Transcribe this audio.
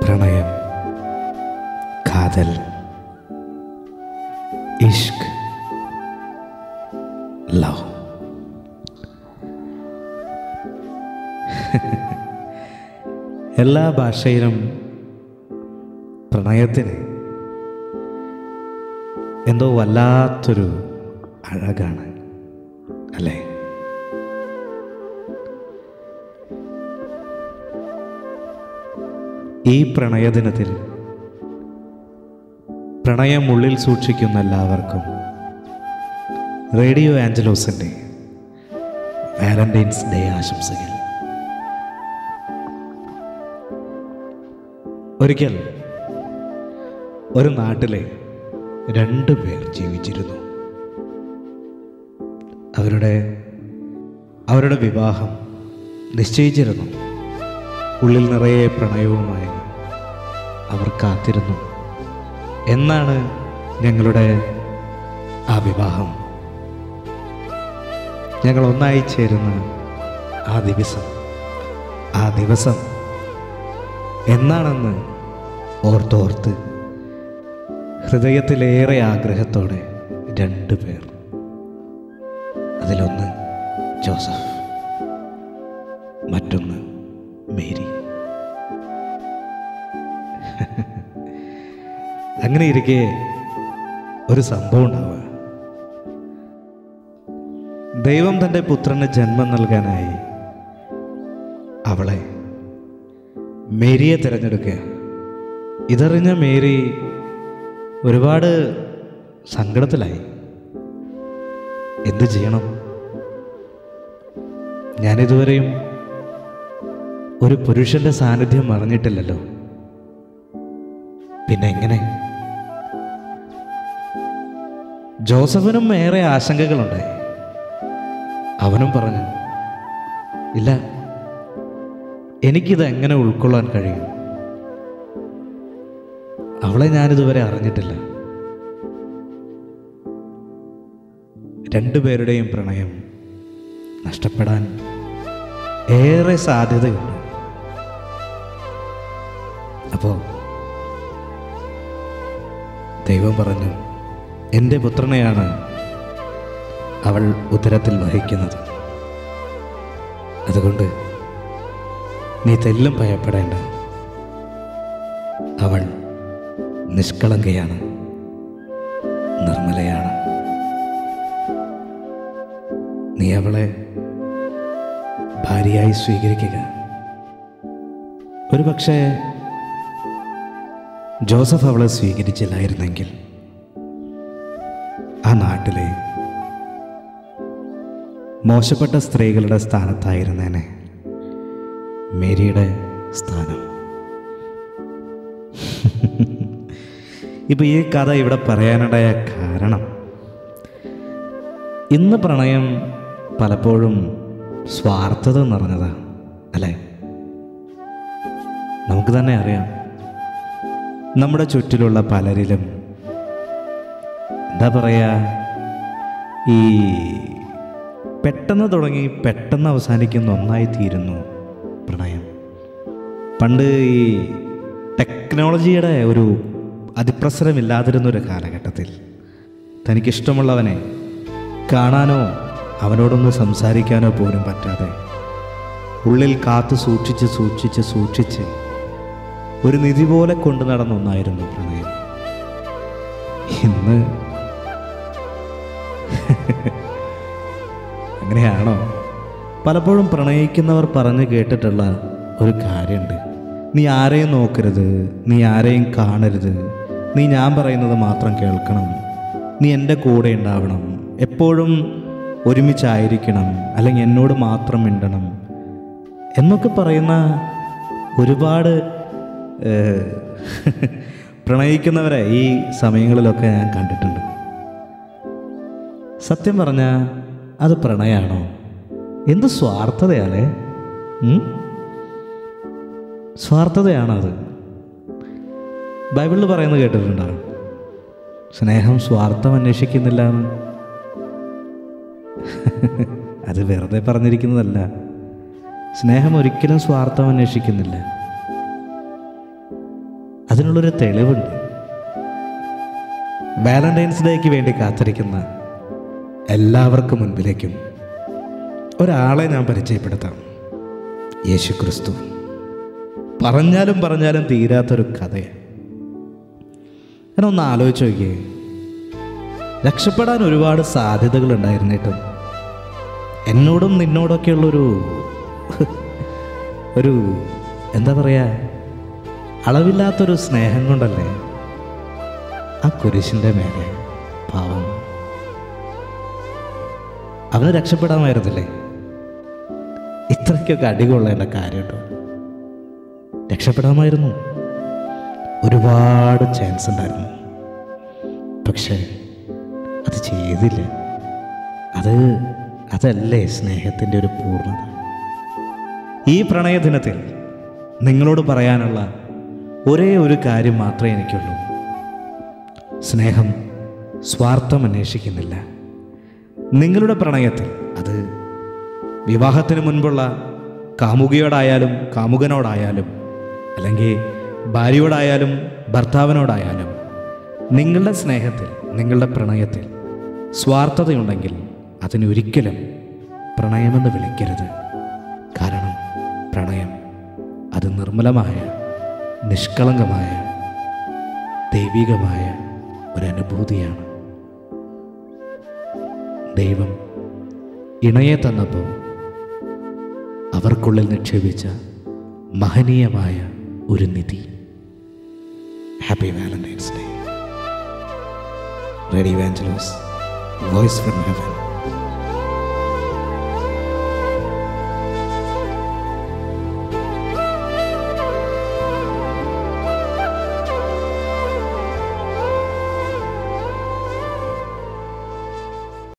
പ്രണയം കാതൽ ഇഷ്ക് ലവ് എല്ലാ ഭാഷയിലും പ്രണയത്തിന് എന്തോ വല്ലാത്തൊരു അഴകാണ് അല്ലേ ഈ പ്രണയദിനത്തിൽ പ്രണയം ഉള്ളിൽ സൂക്ഷിക്കുന്ന എല്ലാവർക്കും റേഡിയോ ആഞ്ചലോസിൻ്റെ വാലന്റൈൻസ് ഡേ ആശംസകൾ ഒരിക്കൽ ഒരു നാട്ടിലെ രണ്ടു പേർ ജീവിച്ചിരുന്നു അവരുടെ അവരുടെ വിവാഹം നിശ്ചയിച്ചിരുന്നു ഉള്ളിൽ നിറയെ പ്രണയവുമായി അവർ കാത്തിരുന്നു എന്നാണ് ഞങ്ങളുടെ ആ വിവാഹം ഞങ്ങൾ ഒന്നായി ചേരുന്ന ആ ദിവസം ആ ദിവസം എന്നാണെന്ന് ഓർത്തോർത്ത് ഹൃദയത്തിലേറെ ആഗ്രഹത്തോടെ രണ്ടു പേർ അതിലൊന്ന് ജോസഫ് മറ്റൊന്ന് മേരി അങ്ങനെ ഇരിക്കെ ഒരു സംഭവം ഉണ്ടാവുക ദൈവം തൻ്റെ പുത്രന് ജന്മം നൽകാനായി അവളെ മേരിയെ തിരഞ്ഞെടുക്കുക ഇതറിഞ്ഞ മേരി ഒരുപാട് സങ്കടത്തിലായി എന്ത് ചെയ്യണം ഞാനിതുവരെയും ഒരു പുരുഷന്റെ സാന്നിധ്യം അറിഞ്ഞിട്ടില്ലല്ലോ പിന്നെ എങ്ങനെ ജോസഫിനും ഏറെ ആശങ്കകളുണ്ടായി അവനും പറഞ്ഞു ഇല്ല എനിക്കിത് എങ്ങനെ ഉൾക്കൊള്ളാൻ കഴിയും അവളെ ഞാനിതുവരെ അറിഞ്ഞിട്ടില്ല രണ്ടുപേരുടെയും പ്രണയം നഷ്ടപ്പെടാൻ ഏറെ സാധ്യതയുണ്ട് അപ്പോൾ ദൈവം പറഞ്ഞു എൻ്റെ പുത്രനെയാണ് അവൾ ഉദരത്തിൽ വഹിക്കുന്നത് അതുകൊണ്ട് നീ തെല്ലും ഭയപ്പെടേണ്ട അവൾ നിഷ്കളങ്കയാണ് നിർമ്മലയാണ് നീ അവളെ ഭാര്യയായി സ്വീകരിക്കുക ഒരുപക്ഷെ ജോസഫ് അവളെ സ്വീകരിച്ചില്ലായിരുന്നെങ്കിൽ ആ നാട്ടിലെ മോശപ്പെട്ട സ്ത്രീകളുടെ സ്ഥാനത്തായിരുന്നേനെ മേരിയുടെ സ്ഥാനം ഇപ്പൊ ഈ കഥ ഇവിടെ പറയാനുണ്ടായ കാരണം ഇന്ന് പ്രണയം പലപ്പോഴും സ്വാർത്ഥത നിറഞ്ഞതാ അല്ലേ നമുക്ക് തന്നെ അറിയാം നമ്മുടെ ചുറ്റിലുള്ള പലരിലും എന്താ പറയുക ഈ പെട്ടെന്ന് തുടങ്ങി പെട്ടെന്ന് അവസാനിക്കുന്ന ഒന്നായി തീരുന്നു പ്രണയം പണ്ട് ഈ ടെക്നോളജിയുടെ ഒരു അതിപ്രസരമില്ലാതിരുന്നൊരു കാലഘട്ടത്തിൽ തനിക്കിഷ്ടമുള്ളവനെ കാണാനോ അവനോടൊന്ന് സംസാരിക്കാനോ പോലും പറ്റാതെ ഉള്ളിൽ കാത്തു സൂക്ഷിച്ച് സൂക്ഷിച്ച് സൂക്ഷിച്ച് ഒരു നിധി പോലെ കൊണ്ടു നടന്ന ഒന്നായിരുന്നു പ്രണയം ഇന്ന് അങ്ങനെയാണോ പലപ്പോഴും പ്രണയിക്കുന്നവർ പറഞ്ഞു കേട്ടിട്ടുള്ള ഒരു കാര്യമുണ്ട് നീ ആരെയും നോക്കരുത് നീ ആരെയും കാണരുത് നീ ഞാൻ പറയുന്നത് മാത്രം കേൾക്കണം നീ എൻ്റെ കൂടെ ഉണ്ടാവണം എപ്പോഴും ഒരുമിച്ചായിരിക്കണം അല്ലെങ്കിൽ എന്നോട് മാത്രം മിണ്ടണം എന്നൊക്കെ പറയുന്ന ഒരുപാട് ഏഹ്, പ്രണയിക്കുന്നവരെ ഈ സമയങ്ങളിലൊക്കെ ഞാൻ കണ്ടിട്ടുണ്ട് സത്യം പറഞ്ഞാൽ അത് പ്രണയാണോ എന്ത് സ്വാർത്ഥതയാലേ ഉം? സ്വാർത്ഥതയാണോ അത് ബൈബിളിൽ പറയുന്നത് കേട്ടിട്ടുണ്ടോ സ്നേഹം സ്വാർത്ഥം അന്വേഷിക്കുന്നില്ല എന്ന് അത് വെറുതെ പറഞ്ഞിരിക്കുന്നതല്ല സ്നേഹം ഒരിക്കലും സ്വാർത്ഥം അന്വേഷിക്കുന്നില്ല അതിനുള്ളൊരു തെളിവുണ്ട് വാലന്റൈൻസ് ഡേക്ക് വേണ്ടി കാത്തിരിക്കുന്ന എല്ലാവർക്കും മുൻപിലേക്കും ഒരാളെ ഞാൻ പരിചയപ്പെടുത്താം യേശു ക്രിസ്തു പറഞ്ഞാലും പറഞ്ഞാലും തീരാത്തൊരു കഥയാണ് ഞാനൊന്ന് ആലോചിച്ച് നോക്കിയേ രക്ഷപ്പെടാൻ ഒരുപാട് സാധ്യതകൾ ഉണ്ടായിരുന്നിട്ടും എന്നോടും നിന്നോടൊക്കെയുള്ളൊരു ഒരു എന്താ പറയുക അളവില്ലാത്തൊരു സ്നേഹം കൊണ്ടല്ലേ ആ കുരിശിൻ്റെ മേലെ പാവം അവന് രക്ഷപ്പെടാമായിരുന്നില്ലേ ഇത്രയ്ക്കൊക്കെ അടികൊള്ളേണ്ട കാര്യമുണ്ടോ രക്ഷപ്പെടാമായിരുന്നു ഒരുപാട് ചാൻസ് ഉണ്ടായിരുന്നു പക്ഷേ അത് ചെയ്തില്ല അത് അതല്ലേ സ്നേഹത്തിൻ്റെ ഒരു പൂർണ്ണത ഈ പ്രണയദിനത്തിൽ നിങ്ങളോട് പറയാനുള്ള ഒരേ ഒരു കാര്യം മാത്രമേ എനിക്കുള്ളൂ സ്നേഹം സ്വാർത്ഥം അന്വേഷിക്കുന്നില്ല നിങ്ങളുടെ പ്രണയത്തിൽ അത് വിവാഹത്തിന് മുൻപുള്ള കാമുകിയോടായാലും കാമുകനോടായാലും അല്ലെങ്കിൽ ഭാര്യയോടായാലും ഭർത്താവിനോടായാലും നിങ്ങളുടെ സ്നേഹത്തിൽ നിങ്ങളുടെ പ്രണയത്തിൽ സ്വാർത്ഥതയുണ്ടെങ്കിൽ അതിനൊരിക്കലും പ്രണയമെന്ന് വിളിക്കരുത് കാരണം പ്രണയം അത് നിർമ്മലമായ നിഷ്കളങ്കമായ ദൈവികമായ ഒരനുഭൂതിയാണ് ദൈവം ഇണയെ തന്നപ്പോൾ അവർക്കുള്ളിൽ നിക്ഷേപിച്ച മഹനീയമായ ഒരു നിധി ഹാപ്പി വാലന്റൈൻസ് ഡേ റെഡി വാഞ്ചലോസ് വോയിസ് ഫ്രം ഹെവൻ